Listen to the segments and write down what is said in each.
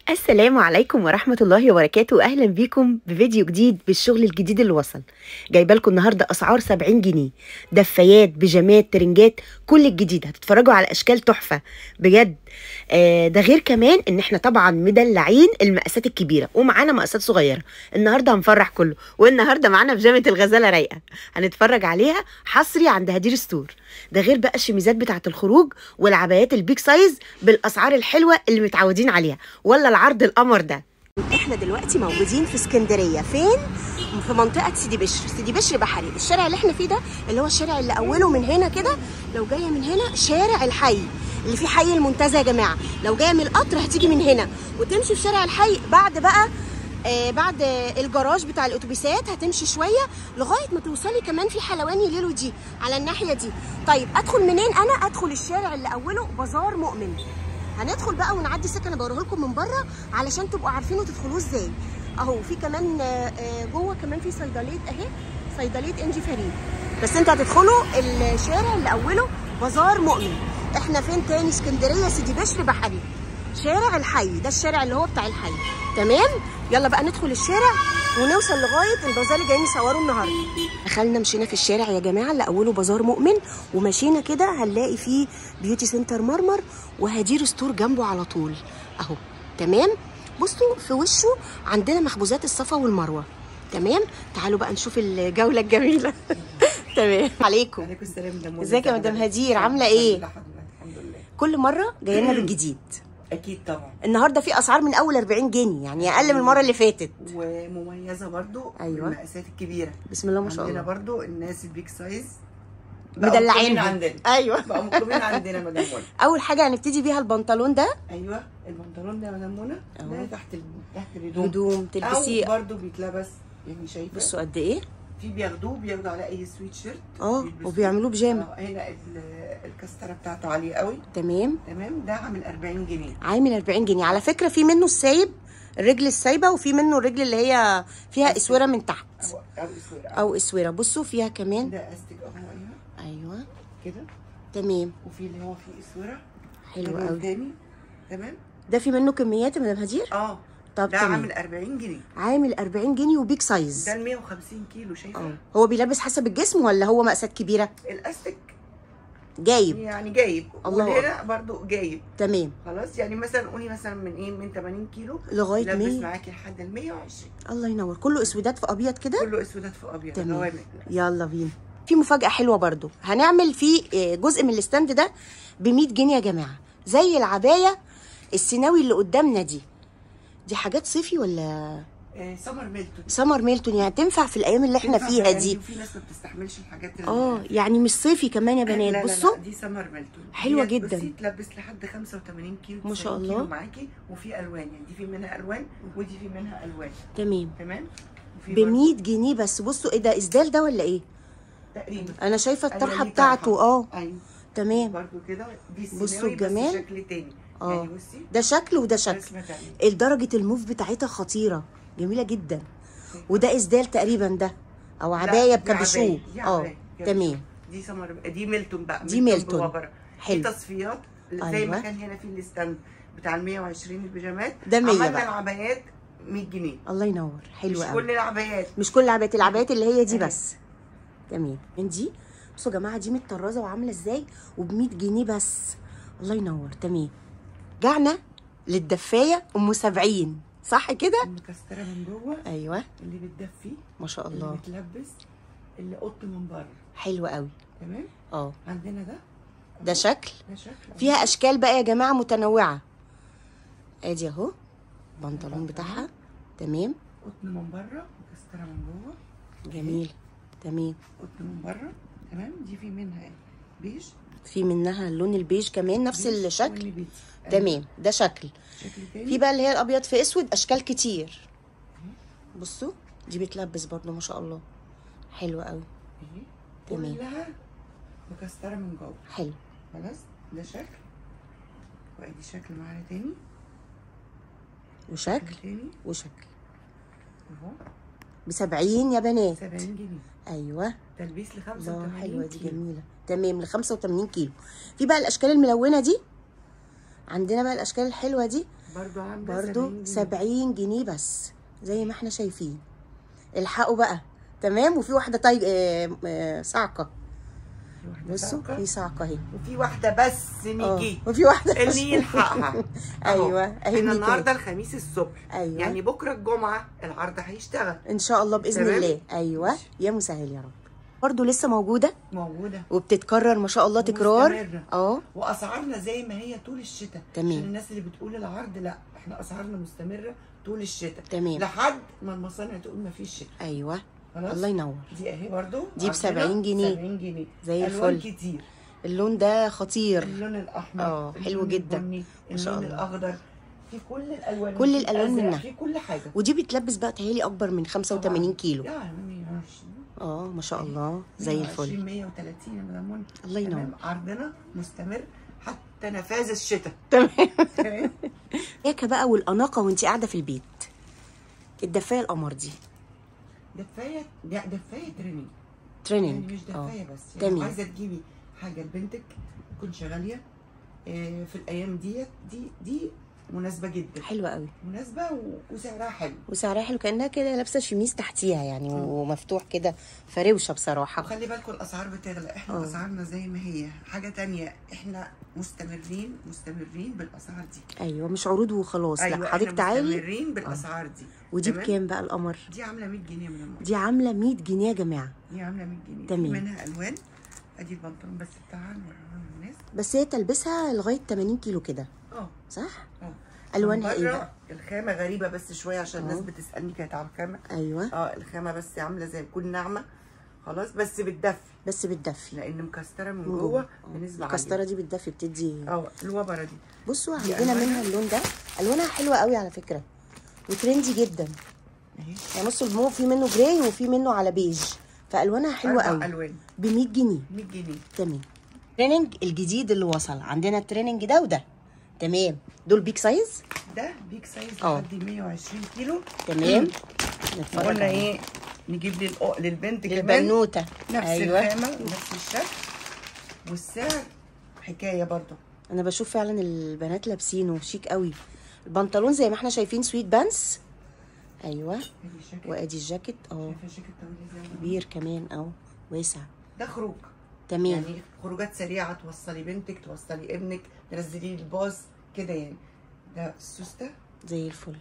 السلام عليكم ورحمة الله وبركاته أهلا بيكم بفيديو جديد بالشغل الجديد اللي وصل جايبه لكم النهاردة أسعار 70 جنيه دفايات بيجامات ترنجات كل الجديد هتتفرجوا على أشكال تحفة بجد آه ده غير كمان إن إحنا طبعا مدلعين المقاسات الكبيرة ومعانا مقاسات صغيرة النهاردة هنفرح كله والنهاردة معانا بيجامة الغزالة رايقة هنتفرج عليها حصري عند هدير ستور ده غير بقى الشميزات بتاعة الخروج والعبايات البيك سايز بالأسعار الحلوة اللي متعودين عليها ولا العرض القمر ده احنا دلوقتي موجودين في اسكندريه فين في منطقه سيدي بشر سيدي بشر بحري الشارع اللي احنا فيه ده اللي هو الشارع اللي اوله من هنا كده لو جايه من هنا شارع الحي اللي فيه حي المنتزه يا جماعه لو جايه من القطر هتيجي من هنا وتمشي في شارع الحي بعد بقى آه بعد الجراج بتاع الاتوبيسات هتمشي شويه لغايه ما توصلي كمان في حلواني ليلو دي على الناحيه دي طيب ادخل منين انا ادخل الشارع اللي اوله بازار مؤمن هندخل بقى ونعدي سكه انا بوريه لكم من بره علشان تبقوا عارفين تدخلوه ازاي اهو في كمان جوه كمان في صيدليه اهي صيدليه انجي فريد بس انتوا هتدخلوا الشارع اللي اوله بازار مؤمن احنا فين تاني اسكندريه سيدي بشر بحري شارع الحي ده الشارع اللي هو بتاع الحي تمام يلا بقى ندخل الشارع ونوصل لغايه البازار اللي جايين يصوروا النهارده دخلنا مشينا في الشارع يا جماعه اللي اوله بازار مؤمن ومشينا كده هنلاقي فيه بيوتي سنتر مرمر وهدير ستور جنبه على طول اهو تمام بصوا في وشه عندنا مخبوزات الصفا والمروه تمام تعالوا بقى نشوف الجوله الجميله تمام عليكم عليكم السلام ده ازيك يا مدام هدير عامله ايه الحمد لله كل مره جايه لنا بالجديد اكيد طبعا النهارده في اسعار من اول 40 جنيه يعني اقل من المره اللي فاتت ومميزه برضو أيوة. المقاسات الكبيره بسم الله ما شاء عندنا الله برضو الناس البيك سايز بقوا مدلعين مكتوبين عندنا ايوه بقوا مكتوبين عندنا مدام منى اول حاجه هنبتدي بيها البنطلون ده ايوه البنطلون ده يا مدام منى أهو. ده تحت ال... تحت الهدوم هدوم تلبسيه او برضو بيتلبس يعني شايفه بصوا قد ايه في بياخدوه بياخدوا على اي سويت شيرت اه بيلبسوه. وبيعملوه بيجامه اه هنا ال- الكستره بتاعته عاليه قوي تمام تمام ده عامل 40 جنيه عامل 40 جنيه على فكره في منه السايب الرجل السايبه وفي منه الرجل اللي هي فيها اسوره من تحت او او اسود او اسوره بصوا فيها كمان ده استيك اهو ايوه ايوه كده تمام وفي اللي هو فيه اسوره حلو ده لون قوي تاني تمام ده في منه كميات يا مدام هدير اه طب ده تمام. عامل 40 جنيه عامل 40 جنيه وبيك سايز ده ال 150 كيلو شايفه اه هو بيلبس حسب الجسم ولا هو مقاسات كبيره الاستيك جايب يعني جايب الله وهنا برضو جايب تمام خلاص يعني مثلا قولي مثلا من ايه من 80 كيلو لغايه يلبس 100 معاكي لحد ال 120 الله ينور كله اسودات في ابيض كده كله اسودات في ابيض تمام. غوامق يلا بينا في مفاجأة حلوة برضو هنعمل فيه آه، جزء من الستاند ده ب 100 جنيه يا جماعة زي العباية السيناوي اللي قدامنا دي دي حاجات صيفي ولا آه سمر ميلتون سمر ميلتون يعني تنفع في الايام اللي احنا تنفع فيها يعني دي وفي ناس ما بتستحملش الحاجات ال- اه يعني مش صيفي كمان يا لا، لا، بنات لا، بصوا دي سمر ميلتون حلوة دي جدا. بصي تلبس لحد 85 كيلو ما شاء 90 الله. كيلو معاكي وفي الوان يعني دي في منها الوان ودي في منها الوان تمام تمام وفي ب برضو 100 جنيه بس بصوا ايه ده اسدال ده ولا ايه تقريبا انا شايفه أيوة، الطرحه دي بتاعته طرحة. اه ايوه تمام برضو كده دي بصوا السيناوي الجمال. بس شكل تاني اه يعني بصي ده شكل وده شكل رسمه تانية درجه الموف بتاعتها خطيره جميله جدا وده اسدال تقريبا ده او لا، عبايه دي بكابيشو عباية، دي اه عباية، كابيشو. تمام دي سمر دي ميلتون بقى دي ميلتون. جوه بره حلو. دي تصفيات زي أيوة. ما كان هنا في الستاند بتاع ال 120 البيجامات ده 100 عملنا بقى. العبايات 100 جنيه الله ينور حلو مش قوي كل العبايات مش كل العبايات العبايات اللي هي دي أيوة. بس تمام من دي بصوا يا جماعه دي متطرزه وعامله ازاي وب 100 جنيه بس الله ينور تمام رجعنا للدفايه ام 70 صح كده المكسره من جوه ايوه اللي بتدفي ما شاء اللي الله بتلبس اللي قط من بره حلو قوي تمام اه عندنا ده ده شكل ده شكل فيها اشكال بقى يا جماعه متنوعه ادي اهو البنطلون بتاعها تمام قطن من بره مكسره من جوه جميل تمام قطن من بره تمام دي في منها بيج في منها اللون البيج كمان نفس بيج الشكل والنبيتي. تمام ده شكل شكل تاني في بقى اللي هي الابيض في اسود اشكال كتير بصوا دي بتلبس برضو ما شاء الله حلوه قوي اهي تمام. كلها مكسره من جوه حلو خلاص ده شكل وادي شكل معانا تاني وشكل شكل تاني وشكل اهو ب 70 يا بنات 70 جنيه ايوه تلبيس ل الله 85 حلوه دي كيلو. جميله تمام ل 85 كيلو في بقى الاشكال الملونه دي عندنا بقى الاشكال الحلوه دي برضو عامله برضو 70 جنيه. 70 جنيه بس زي ما احنا شايفين الحقوا بقى تمام وفي واحده طيب آه آه صعقه في واحدة بصوا صعقة. في صعقه اهي وفي واحده بس اه نيجي وفي واحده اللي يلحقها أهو. ايوه اهي احنا ميكي. النهارده الخميس الصبح ايوه يعني بكره الجمعه العرض هيشتغل ان شاء الله باذن تمام؟ الله ايوه ماشي. يا مسهل يا رب برضو لسه موجوده موجوده وبتتكرر ما شاء الله تكرار ومستمرة. اه واسعارنا زي ما هي طول الشتاء تمام. عشان الناس اللي بتقول العرض لا احنا اسعارنا مستمره طول الشتاء تمام. لحد ما المصانع تقول ما فيش شتاء ايوه خلاص الله ينور دي اهي برضو دي ب عندنا 70 جنيه. 70 جنيه زي ألوان الفل. كتير اللون ده خطير اللون الاحمر اه، حلو اللون جدا. البني ما شاء اللون الله. الاخضر في كل الالوان كل في الألوان الأزرق، منها. في كل حاجه ودي بتلبس بقى تهيلي اكبر من 85 كيلو يعني اه ما شاء الله زي الفل 130 يا مدام منى الله ينور. تمام عرضنا مستمر حتى نفاذ الشتاء تمام تمام ياكا بقى والاناقه وانت قاعده في البيت الدفايه القمر دي دفايه لا دفايه تريننج يعني تريننج مش اه دفايه بس تمام. يعني عايزه تجيبي حاجه لبنتك تكونش غاليه آه، في الايام ديت دي دي مناسبه جدا حلوه قوي مناسبه و- وسعرها حلو وسعرها حلو كانها كده لابسه شميس تحتيها يعني ومفتوح كده فروشه بصراحه وخلي بالكم الاسعار بتغلى احنا اه. اسعارنا زي ما هي حاجه تانية احنا مستمرين مستمرين بالاسعار دي ايوه مش عروض وخلاص لا احنا حضرتك تعالي مستمرين بالاسعار دي ودي تمام؟ بكام بقى القمر دي عامله 100 جنيه من المرة. دي عامله 100 جنيه يا جماعه دي عامله 100 جنيه تمام. في منها الوان ادي البنطلون بس بتاعها نوريها للناس بس هي تلبسها لغايه 80 كيلو كده اه صح اه الوانها من ايه بره بقى الخامه غريبه بس شويه عشان الناس اه. بتسالني كانت على الخامه ايوه اه الخامه بس عامله زي تكون ناعمه خلاص بس بتدفي بس بتدفي لان مكستره من من جوه اه. بنسبه الكستره عاليه دي بتدفي بتدي اه الوبره دي بصوا دي عندنا ألوانها؟ منها اللون ده الوانها حلوه قوي على فكره وترندي جدا اهي يعني بصوا المو في منه جراي وفي منه على بيج فالوانها حلوه أربع قوي الوان ب 100 جنيه 100 جنيه تمام التريننج الجديد اللي وصل عندنا التريننج ده وده تمام دول بيك سايز ده بيك سايز اه. لحد 120 كيلو تمام نتفرج قلنا عليه. ايه نجيب للأ... للبنت كمان للبنوته نفس ايوه الخامه ونفس الشكل والسعر حكايه برضو انا بشوف فعلا البنات لابسينه شيك قوي البنطلون زي ما احنا شايفين سويت بانس ايوه ادي الشكل وادي الجاكيت اه شايفه الشكل طويل ازاي كبير كمان اه واسع ده خروج تمام يعني خروجات سريعه توصلي بنتك توصلي ابنك تنزلي الباص كده يعني ده السوسته زي الفل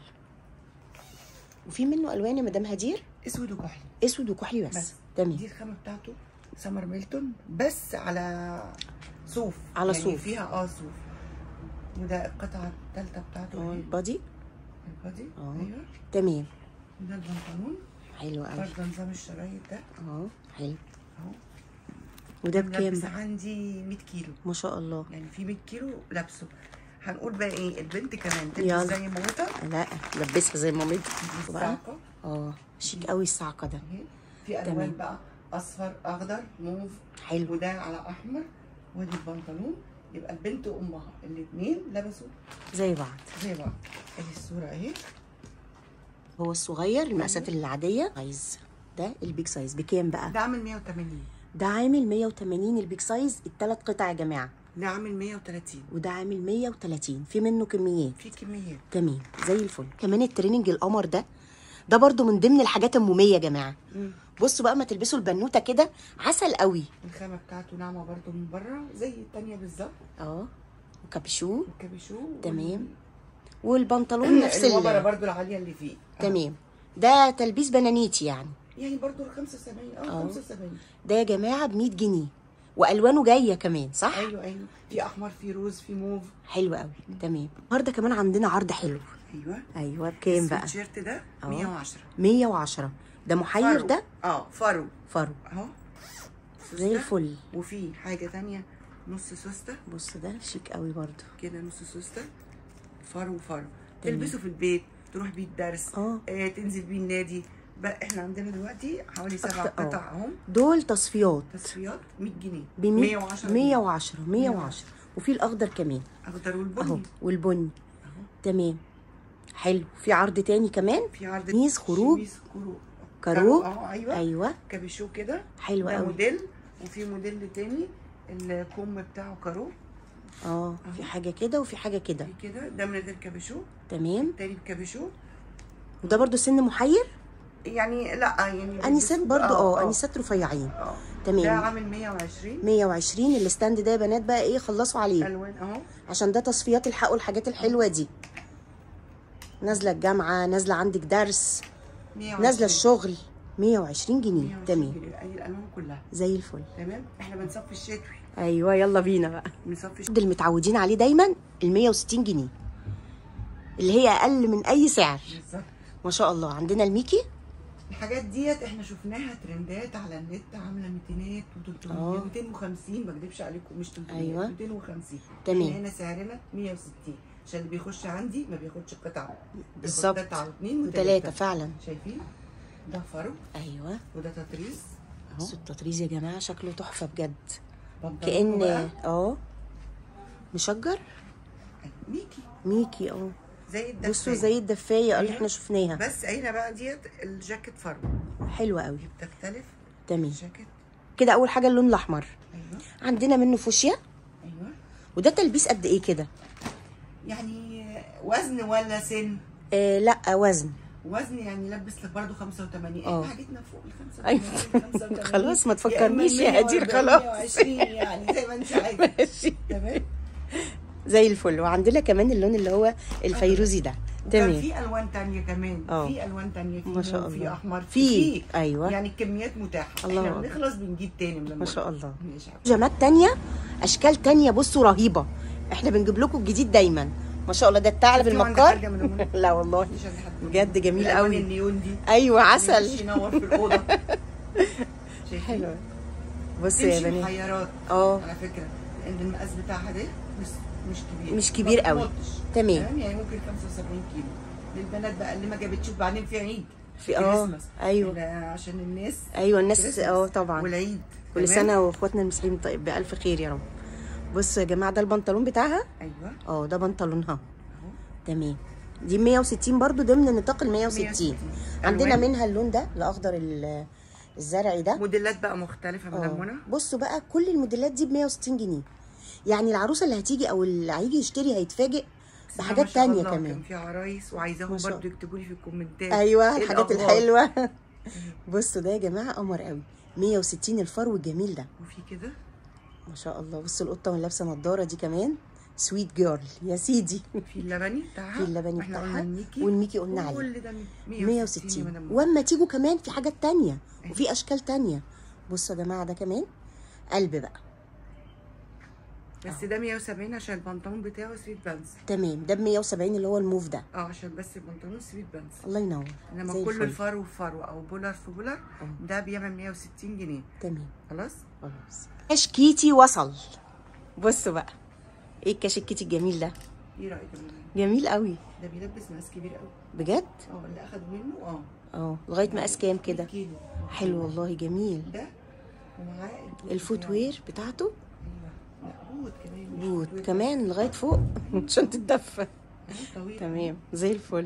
وفي منه الوان يا مدام هدير اسود وكحلي اسود وكحلي بس, بس تمام دي الخامه بتاعته سمر ميلتون بس على صوف على يعني صوف. فيها اه صوف وده القطعه الثالثه بتاعته اه اهي البادي البادي اه. ايوه تمام ده البنطلون حلو قوي برضه نظام الشرايط ده اه حلو اهو وده بكام لابس بقى؟ عندي 100 كيلو ما شاء الله يعني في 100 كيلو لابسه هنقول بقى ايه البنت كمان يلا. تلبس زي مامتها لا لبسها زي مامتها بقى الساقه اه شيك قوي الصعقه ده اهي في تمام. الوان بقى اصفر اخضر موف حلو وده على احمر وادي البنطلون يبقى البنت وامها الاثنين لبسوا زي بعض زي بعض ادي الصوره اهي هو الصغير المقاسات العاديه سايز ده البيج سايز بكام بقى ده عامل 180 ده عامل 180 البيج سايز الثلاث قطع يا جماعه ده عامل 130 وده عامل 130 في منه كميات في كميات تمام زي الفل كمان التريننج القمر ده ده برضو من ضمن الحاجات الموميه يا جماعه بصوا بقى ما تلبسوا البنوته كده عسل قوي الخامه بتاعته ناعمه برده من بره زي الثانيه بالظبط اه وكابشو الكابيشو تمام والبنطلون نفس الوبره ال برده العاليه اللي فيه آه. تمام ده تلبيس بنانيتي يعني يعني برضو ال 75 اه اه. 75 ده يا جماعه ب 100 جنيه والوانه جايه كمان صح ايوه ايوه في احمر في روز في موف حلو قوي تمام النهارده كمان عندنا عرض حلو ايوه ايوه بكام بقى التيشيرت ده اه. 110 110 ده محير فرو. ده اه فرو فرو اهو زي سوستة. الفل وفي حاجه تانية نص سوسته بص ده شيك قوي برضو كده نص سوسته فرو فرو تمام. تلبسه في البيت تروح بيه الدرس اه. آه تنزل بيه النادي بقى احنا عندنا دلوقتي حوالي سبع أكتر- اه. قطع اهم دول تصفيات تصفيات 100 جنيه ب 100 110 110 110 وفي الاخضر كمان اخضر اهو والبني والبني اهو تمام حلو في عرض تاني كمان في عرض شميز خروج. شميز خروج كارو اه ايوه ايوه كابيشو كده حلو ده قوي موديل وفي موديل تاني الكم بتاعه كارو اه في حاجه كده وفي حاجه كده في كده ده من غير كابيشو تمام تاني بكابيشو وده برضو سن محير يعني لا يعني انيسات برضو اه آه. انيسات رفيعين اه تمام. ده عامل 120 120 الستاند ده يا بنات بقى ايه خلصوا عليه الوان اهو عشان ده تصفيات الحق والحاجات الحلوه دي نازله الجامعه نازله عندك درس 120 نازله الشغل 120 جنيه 120 تمام جنيه. ادي الالوان كلها زي الفل تمام احنا بنصفي الشتوي ايوه يلا بينا بقى بنصفي الشتوي ده اللي متعودين عليه دايما ال 160 جنيه اللي هي اقل من اي سعر بالظبط ما شاء الله عندنا الميكي الحاجات ديت احنا شفناها ترندات على النت عامله 200 و300 اه. 250 ما اكذبش عليكم مش 300 ايوه. 250 تمام. احنا هنا سعرنا 160 عشان اللي بيخش عندي ما بياخدش قطعه بياخد بالظبط. قطعه واثنين وثلاثه فعلا شايفين ده فرو ايوه وده تطريز اهو بصوا التطريز يا جماعه شكله تحفه بجد بنطلونه كان بقى اه مشجر ميكي ميكي اه زي الدفايه بصوا زي الدفايه اللي أيوة. احنا شفناها بس هنا بقى ديت الجاكيت فرو حلوه قوي بتختلف تمام الجاكيت كده اول حاجه اللون الاحمر ايوه عندنا منه فوشيا ايوه وده تلبيس قد ايه كده يعني وزن ولا سن آه لا وزن وزن يعني لبس لك برضه 85 اه. احنا حاجتنا فوق ال أيوة. 85 85 خلاص ما يا تفكرنيش إما يا هدير 140 خلاص 120 يعني زي ما انت عايزه ماشي تمام زي الفل وعندنا كمان اللون اللي هو الفيروزي ده وكان تمام في الوان تانية كمان اه. في الوان تانية في ما شاء نور، في الله. احمر في. أيوة. يعني الكميات متاحه الله احنا أكبر. بنخلص بنجيب تاني من ما المرة. شاء الله ماشي يا حبيبي. جمات تانية اشكال تانية بصوا رهيبة احنا بنجيب لكم الجديد دايما ما شاء الله ده الثعلب شفتي وعندك المكار حاجة من المنى؟ لا والله مش عايزة حد. بجد جميل الألوان قوي. النيون دي ايوه يمشي عسل ينور في الاوضه شايفين؟ حلو بصوا يا تمشي بنات محيرات اه على فكره ان المقاس بتاعها ده مش مش كبير مش كبير ما قوي. بتمطش. تمام. يعني ممكن 75 كيلو للبنات بقى اللي ما جابتش وبعدين في عيد في اه كريسماس. ايوه إحنا عشان الناس ايوه الناس كريسماس اه طبعا والعيد كل تمام؟ سنه واخواتنا المسلمين طيب بالف خير يا رب بصوا يا جماعه ده البنطلون بتاعها ايوه اه ده بنطلونها اهو تمام دي 160 برضو ضمن نطاق ال 160 160. عندنا ألوان. منها اللون ده الاخضر ال- الزرعي ده موديلات بقى مختلفه من اه المنى بصوا بقى كل الموديلات دي ب 160 جنيه يعني العروسه اللي هتيجي او اللي هيجي يشتري هيتفاجئ بس ما بحاجات شاء تانية الله كمان كان في عرايس وعايزاهم ما شاء برضو يكتبوا لي في الكومنتات ايوه إيه الحاجات الأخبار؟ الحلوه بصوا ده يا جماعه قمر قوي 160 الفرو الجميل ده وفي كده ما شاء الله بصوا القطه واللي لابسه نضاره دي كمان سويت جيرل يا سيدي في اللبني بتاعها في اللبني احنا قلنا بتاعها الميكي والميكي قلنا عليه كل ده 160 160 مدام. واما تيجوا كمان في حاجات تانية وفي اشكال تانية بصوا يا جماعه ده كمان قلب بقى بس ده 170 عشان البنطلون بتاعه سويت بانس تمام ده ب 170 اللي هو الموف ده اه عشان بس البنطلون سويت بانس الله ينور انما زي كل الفل. الفرو في فرو او بولر في بولر ده بيعمل 160 جنيه تمام خلاص خلاص كاش كيتي وصل بصوا بقى ايه الكاش الكيتي الجميل ده ايه رايك يا ماما؟ جميل قوي ده بيلبس مقاس كبير قوي بجد اه اللي اخد منه اه اه لغايه مقاس كام كده كيلو حلو والله جميل ده ومعاه البوت الفوت بتاعه. وير بتاعته ايوه لا بوت كمان مش بوت فوت وير. كمان لغايه فوق عشان تتدفى آه، طويل تمام زي الفل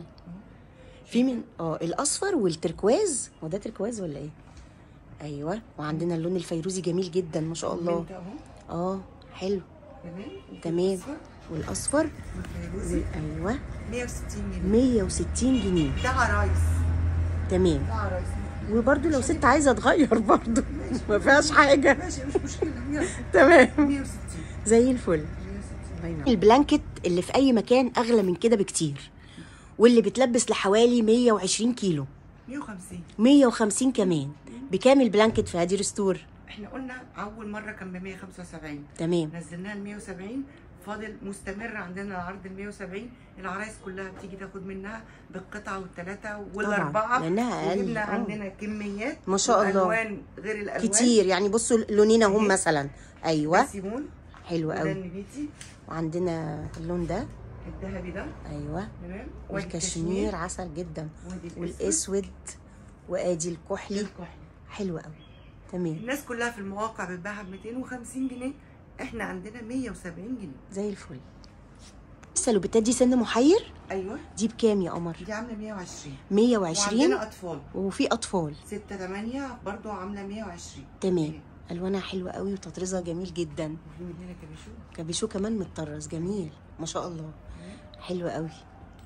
في من اه الاصفر والتركواز هو ده تركواز ولا ايه ايوه وعندنا اللون الفيروزي جميل جدا ما شاء الله انت اهو اه حلو تمام وفي تمام الأصفر والاصفر والفيروزي ايوه 160 جنيه 160 جنيه ده عرايس تمام ده عرايس وبرده لو ست عايزه تغير برده ما فيهاش حاجه ماشي مش مشكله يلا تمام 160 زي الفل 160 البلانكت اللي في اي مكان اغلى من كده بكتير واللي بتلبس لحوالي 120 كيلو 150 150 كمان بكام البلانكت في هادي ستور احنا قلنا اول مره كان ب 175 تمام نزلناها ل 170 فاضل مستمر عندنا العرض ال 170 العرايس كلها بتيجي تاخد منها بالقطعه والثلاثه والاربعه لأنها أقل، وجبنا آه. عندنا كميات ما شاء الله. والوان غير الالوان كتير يعني بصوا لونين اهم أهي. مثلا ده ايوه سيمون حلو وده قوي النبيتي وعندنا اللون ده الذهبي ده ايوه تمام والكشمير عسل جدا وادي الاسود والاسود وادي الكحلي الكحلي حلو قوي تمام الناس كلها في المواقع بتباعها ب 250 جنيه احنا عندنا 170 جنيه زي الفل السلوبيتات دي سن محير ايوه دي بكام يا قمر دي عامله 120 120 وعندنا اطفال وفي اطفال 6 8 برضو عامله 120 تمام الوانها حلوه قوي وتطريزها جميل جدا وفي من هنا كابيشو كابيشو كمان متطرز جميل ما شاء الله حلو قوي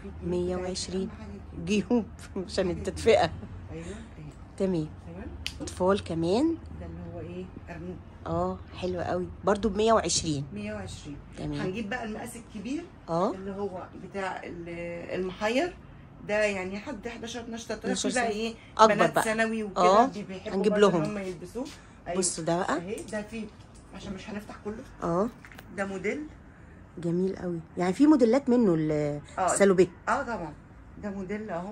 في جيوب 120 أهم حاجة الجيوب. جيوب عشان التدفئه ايوه اهي تمام تمام اطفال كمان ده اللي هو ايه ارنب اه حلو قوي برضو ب 120 120 تمام هنجيب بقى المقاس الكبير اه اللي هو بتاع ال- المحير ده يعني حد 11 12 13 12 في بقى سنة. ايه أكبر بنات بقى. ثانوي وكده آه، بي- بيحبوا هنجيب برضه لهم. ان هم يلبسوه أيوة. بصوا ده بقى اهي ده فيه عشان مش هنفتح كله اه ده موديل جميل قوي يعني في موديلات منه ال- اه السالوبيك اه طبعا ده موديل اهو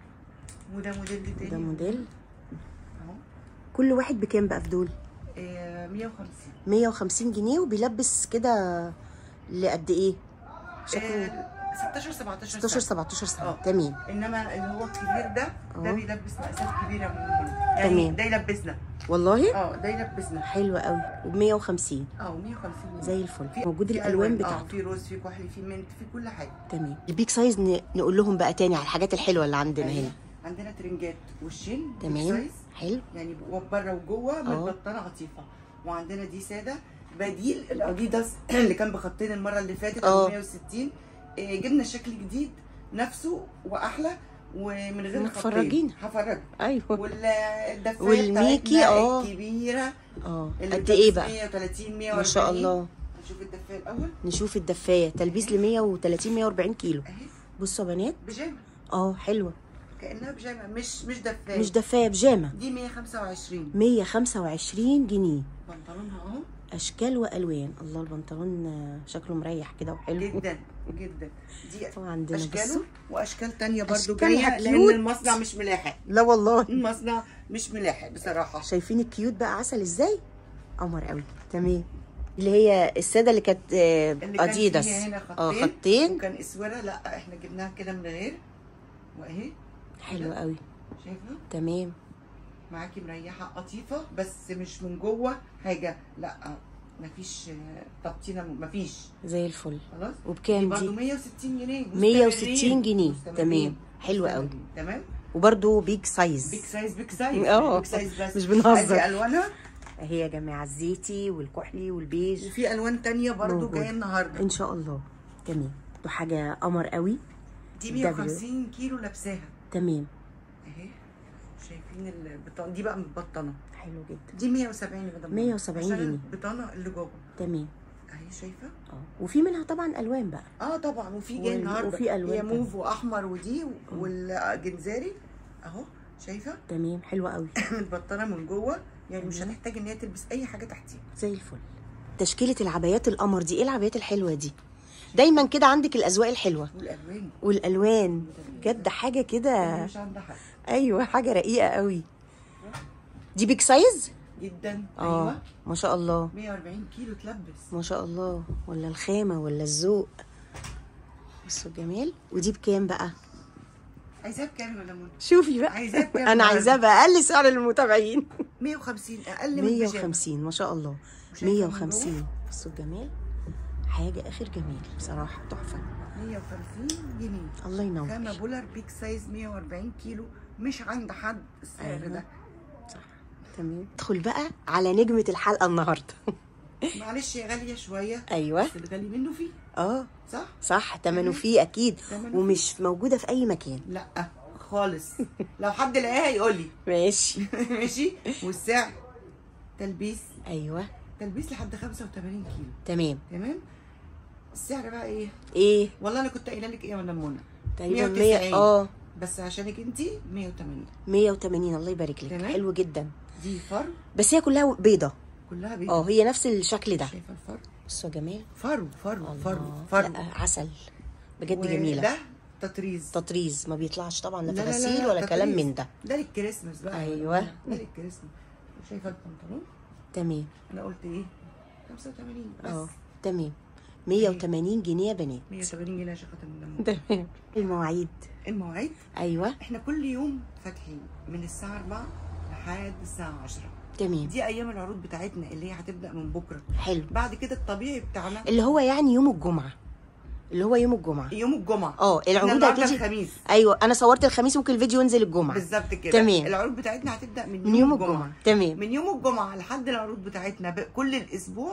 وده موديل تاني ده موديل اهو كل واحد بكام بقى في دول إيه 150 150 جنيه وبيلبس كده لقد ايه شكله إيه 16 17 16 سنة. 17 سنه آه. تمام انما اللي هو الكبير ده ده آه. بيلبس مقاسات كبيره من هنا يعني تمام. ده يلبسنا والله اه ده يلبسنا حلو قوي وب 150 اه 150 جنيه. زي الفل في- موجود في الالوان اه بتاعته في روز في كحلي في منت في كل حاجه تمام البيك سايز ن- نقول لهم بقى تاني على الحاجات الحلوه اللي عندنا أيوة. هنا عندنا ترنجات وشين بيج تمام سايز حلو يعني بره وجوه متبطنه عطيفه وعندنا دي ساده بديل الاديداس اللي كان بخطين المره اللي فاتت آه. ال 160 إيه، جبنا شكل جديد نفسه واحلى ومن غير إنك خطين تفرجينا. هفرجك ايوه والدفايه والميكي، بتاعتنا آه. الكبيره اه اللي قد ايه بتلبس بقى 130 140 ما شاء الله نشوف الدفايه الاول نشوف الدفايه تلبيس ل 130 140 كيلو اهي بصوا يا بنات بيجامه اه حلوه كانها بيجامه مش مش دفايه مش دفايه بيجامه دي 125 125 جنيه بنطلونها اهو اشكال والوان الله البنطلون آه، شكله مريح كده وحلو جدا جدا دي وعندنا اشكاله بصوا واشكال تانية برضو أشكالها جايه لان كيوت. المصنع مش ملاحق لا والله المصنع مش ملاحق بصراحه شايفين الكيوت بقى عسل ازاي قمر قوي تمام اللي هي الساده اللي كانت آه، اللي كان اديداس فيها هنا خطين اه خطين وكان اسوره لا احنا جبناها كده من غير واهي حلو قوي شايفه تمام معاكي مريحه قطيفه بس مش من جوه حاجه لا مفيش آه، تبطينه مفيش زي الفل خلاص دي وبكام برضو دي 160 جنيه 160 جنيه. مستمرين. تمام. حلو قوي. مستمرين. تمام وبرده بيج سايز بيك سايز بيك سايز اه. بيك سايز بس مش بنهزر. ادي الوانها اهي يا جماعه الزيتي والكحلي والبيج وفي الوان تانية برضو موجودة. جايه النهارده ان شاء الله تمام ده حاجه قمر قوي دي ده 150 كيلو لابساها تمام اهي شايفين البطانه دي بقى متبطنه حلو جدا دي 170 يا مدام 170 عشان جنيه. البطانه اللي جوه تمام اهي شايفه اه وفي منها طبعا الوان بقى اه طبعا وفي جاي وال- النهارده وفي ألوان هي تانية. موف واحمر ودي والجنزاري اهو شايفه تمام حلوه قوي متبطنه من جوه يعني مش تمام. هتحتاج ان هي تلبس اي حاجه تحتيها زي الفل تشكيله العبايات القمر دي ايه العبايات الحلوه دي دايما كده عندك الاذواق الحلوه والالوان والالوان بجد حاجه كده مش عندها حاجه ايوه حاجه رقيقه قوي دي بيج سايز جدا اه ايوه ما شاء الله 140 كيلو تلبس ما شاء الله ولا الخامه ولا الذوق بصوا الجمال ودي بكام بقى عايزاها بكام ولا منى؟ شوفي بقى عايزاه بكام انا النهاردة؟ عايزاه باقل سعر للمتابعين 150 اقل من البيجامه 150 ما شاء الله وشايفة من 150 بصوا الجمال حاجه اخر جمال بصراحه تحفه 150 جنيه الله ينور خامة بولر بيك سايز 140 كيلو مش عند حد السعر أيوة. ده صح تمام ندخل بقى على نجمه الحلقه النهارده معلش هي غالية شوية ايوه بس الغالي منه فيه اه صح؟ صح تمنه فيه اكيد تمنه فيه. ومش موجوده في اي مكان لا خالص لو حد لقاها يقول لي ماشي ماشي والسعر تلبيس ايوه تلبيس لحد 85 كيلو تمام تمام السعر بقى ايه ايه والله انا كنت قايله لك ايه يا مدام منى تقريبا 190. 100 اه بس عشانك انت 180 180 الله يبارك لك تمام. حلو جدا دي فرو بس هي كلها بيضه كلها بيض اه هي نفس الشكل ده شايفه الفرو بصوا يا جمال فرو فرو فرو الله. فرو لا عسل بجد وده جميله تطريز تطريز ما بيطلعش طبعا لا لا في لا لا غسيل لا، ولا كلام تطريز. من ده ده للكريسماس بقى أيوة. ده للكريسماس شايفه البنطلون تمام انا قلت ايه 85 اه بس تمام 180 جنيه يا بنات 180 جنيه عشان خاطر النمو تمام المواعيد المواعيد ايوه احنا كل يوم فاتحين من الساعه 4 لحد الساعه 10 تمام دي ايام العروض بتاعتنا اللي هي هتبدا من بكره حلو بعد كده الطبيعي بتاعنا اللي هو يعني يوم الجمعه اللي هو يوم الجمعه يوم الجمعه اه احنا العروض النهارده هتيجي الخميس ايوه انا صورت الخميس ممكن الفيديو ينزل الجمعه بالظبط كده تمام. العروض بتاعتنا هتبدا من, من يوم الجمعه تمام من يوم الجمعه لحد العروض بتاعتنا ب- كل الاسبوع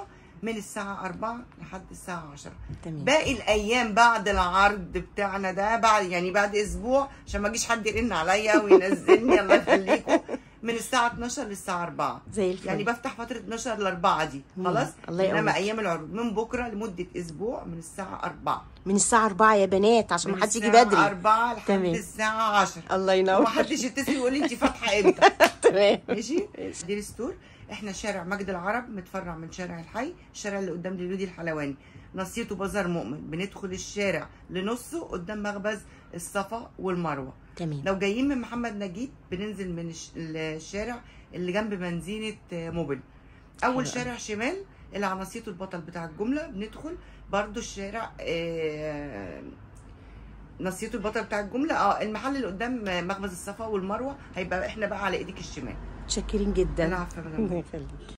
من الساعه 4 لحد الساعه 10 تمام باقي الايام بعد العرض بتاعنا ده بعد يعني بعد اسبوع عشان ما يجيش حد يرن عليا وينزلني الله يخليكم من الساعه 12 للساعه 4 زي الفل يعني بفتح فتره 12 ل 4 دي مم. خلاص الله انما يقويك. ايام العروض من بكره لمده اسبوع من الساعه 4 من الساعه 4 يا بنات عشان من ما حدش يجي الساعة بدري 4 لحد تمام. الساعه 10 الله ينور ومحدش يتصل يقول لي انت فاتحه امتى تمام ماشي دي ستور احنا شارع مجد العرب متفرع من شارع الحي الشارع اللي قدام دلودي الحلواني نصيته بازار مؤمن بندخل الشارع لنصه قدام مخبز الصفا والمروه تمام لو جايين من محمد نجيب بننزل من الش- الشارع اللي جنب بنزينه موبل اول حلو شارع شمال اللي على نصيته البطل بتاع الجمله بندخل برضو الشارع آه، نصيته البطل بتاع الجمله اه المحل اللي قدام مخبز الصفا والمروه هيبقى احنا بقى على ايديك الشمال متشكرين جدا انا عارفه الله يخليك